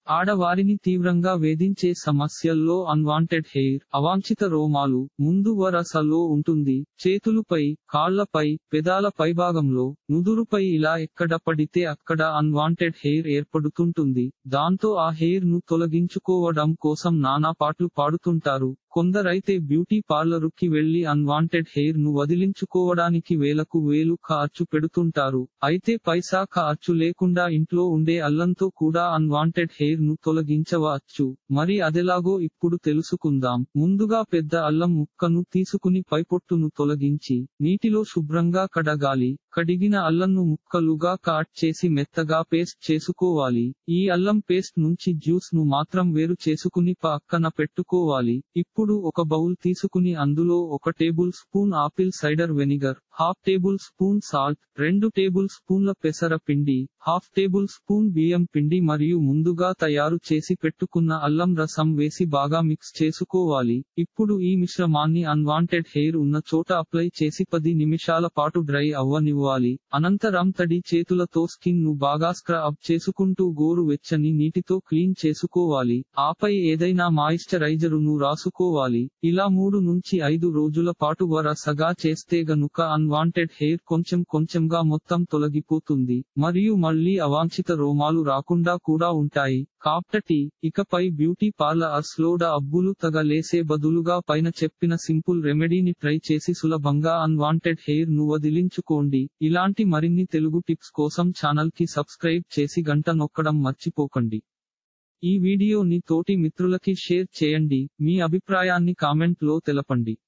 ఆడవారిని తీవ్రంగా వేధించే సమస్యల్లో అన్వాంటెడ్ హెయిర్ అవాంఛిత రోమాలు ముందు వరసలో ఉంటుంది చేతులుపై కాళ్లపై పెదాల పైభాగంలో నుదురుపై ఇలా ఎక్కడ పడితే అక్కడ అన్వాంటెడ్ హెయిర్ ఏర్పడుతుంటుంది దాంతో ఆ హెయిర్ ను తొలగించుకోవడం కోసం నానా పాటలు పాడుతుంటారు కొందరైతే బ్యూటీ పార్లరుకి వెళ్లి అన్వాంటెడ్ హెయిర్ ను వదిలించుకోవడానికి వేలకు వేలు ఖర్చు పెడుతుంటారు అయితే పైసా ఖర్చు లేకుండా ఇంట్లో ఉండే అల్లంతో కూడా అన్వాంటెడ్ హెయిర్ ను తొలగించవచ్చు మరి అదెలాగో ఇప్పుడు తెలుసుకుందాం ముందుగా పెద్ద అల్లం ముక్కను తీసుకుని పైపొట్టును తొలగించి నీటిలో శుభ్రంగా కడగాలి కడిగిన అల్లంను ముక్కలుగా కాట్ చేసి మెత్తగా పేస్ట్ చేసుకోవాలి ఈ అల్లం పేస్ట్ నుంచి జ్యూస్ ను మాత్రం వేరు చేసుకుని పక్కన పెట్టుకోవాలి ఇప్పుడు ఒక బౌల్ తీసుకుని అందులో ఒక tablespoon apple cider vinegar half tablespoon salt రెండు టేబుల్ స్పూన్ల పెసర పిండి హాఫ్ టేబుల్ స్పూన్ బియ్యం పిండి మరియు ముందుగా తయారు చేసి పెట్టుకున్న అల్లం రసం వేసి బాగా మిక్స్ చేసుకోవాలి ఇప్పుడు ఈ మిశ్రమాన్ని అన్వాంటెడ్ హెయిర్ ఉన్న చోట అప్లై చేసి పది నిమిషాల పాటు డ్రై అవ్వనివ్వాలి అనంతరం తడి చేతులతో స్కిన్ ను బాగా స్క్రబ్ చేసుకుంటూ గోరు వెచ్చని నీటితో క్లీన్ చేసుకోవాలి ఆపై ఏదైనా మాయిశ్చరైజరును రాసుకోవాలి ఇలా మూడు నుంచి ఐదు రోజుల పాటు వరసగా చేస్తే గనుక అన్వాంటెడ్ హెయిర్ కొంచెం కొంచెంగా మొత్తం తొలగిపోతుంది మరియు మళ్ళీ అవాంఛిత రోమాలు రాకుండా కూడా ఉంటాయి కాబట్టి ఇకపై బ్యూటీ పార్లర్స్ లోడ అబ్బులు తగలేసే బదులుగా పైన చెప్పిన సింపుల్ రెమెడీని ట్రై చేసి సులభంగా అన్వాంటెడ్ హెయిర్ ను వదిలించుకోండి ఇలాంటి మరిన్ని తెలుగు టిప్స్ కోసం ఛానల్ కి సబ్స్క్రైబ్ చేసి గంట నొక్కడం మర్చిపోకండి ఈ వీడియోని తోటి మిత్రులకి షేర్ చేయండి మీ అభిప్రాయాన్ని కామెంట్ లో తెలపండి